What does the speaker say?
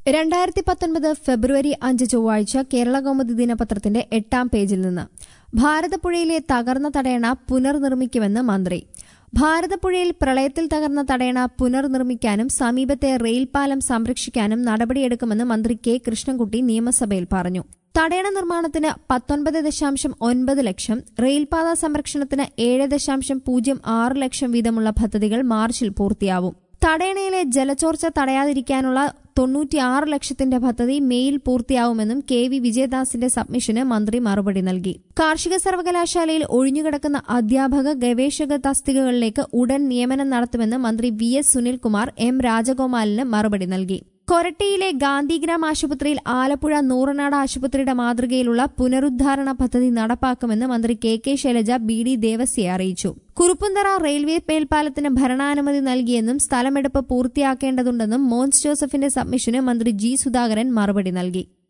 രണ്ടായിരത്തി പത്തൊൻപത് ഫെബ്രുവരി അഞ്ച് ചൊവ്വാഴ്ച കേരള കൗമുദി ദിനപത്രത്തിന്റെ എട്ടാം പേജിൽ നിന്ന് ഭാരതപ്പുഴയിലെ തകർന്ന തടയണ പുനർനിർമ്മിക്കുമെന്ന് മന്ത്രി ഭാരതപ്പുഴയിൽ പ്രളയത്തിൽ തകർന്ന തടയണ പുനർനിർമ്മിക്കാനും സമീപത്തെ റെയിൽപാലം സംരക്ഷിക്കാനും നടപടിയെടുക്കുമെന്ന് മന്ത്രി കെ കൃഷ്ണൻകുട്ടി നിയമസഭയിൽ പറഞ്ഞു തടയണ നിർമ്മാണത്തിന് പത്തൊൻപത് ദശാംശം ഒൻപത് ലക്ഷം റെയിൽപാത സംരക്ഷണത്തിന് ഏഴ് ദശാംശം പൂജ്യം ആറ് ലക്ഷം വീതമുള്ള പദ്ധതികൾ മാർച്ചിൽ പൂർത്തിയാവും തടയണയിലെ ജലച്ചോർച്ച തടയാതിരിക്കാനുള്ള തൊണ്ണൂറ്റിയാറ് ലക്ഷത്തിന്റെ പദ്ധതി മെയിൽ പൂർത്തിയാവുമെന്നും കെ വി വിജയദാസിന്റെ സബ്മിഷന് മന്ത്രി മറുപടി നൽകി കാർഷിക സർവകലാശാലയിൽ ഒഴിഞ്ഞുകിടക്കുന്ന അധ്യാപക ഗവേഷക തസ്തികകളിലേക്ക് ഉടൻ നിയമനം നടത്തുമെന്ന് മന്ത്രി വി എസ് സുനിൽകുമാർ എം രാജഗോപാലിന് മറുപടി നൽകി കൊരട്ടിയിലെ ഗാന്ധിഗ്രാം ആശുപത്രിയിൽ ആലപ്പുഴ നൂറനാട് ആശുപത്രിയുടെ മാതൃകയിലുള്ള പുനരുദ്ധാരണ പദ്ധതി നടപ്പാക്കുമെന്ന് മന്ത്രി K K Shailaja B D Devasya അറിയിച്ചു കുറുപ്പുന്തറ റെയിൽവേ മേൽപ്പാലത്തിന് ഭരണാനുമതി നൽകിയെന്നും സ്ഥലമെടുപ്പ് പൂർത്തിയാക്കേണ്ടതുണ്ടെന്നും മോൻസ് ജോസഫിന്റെ സബ്മിഷന് മന്ത്രി ജി സുധാകരൻ മറുപടി നൽകി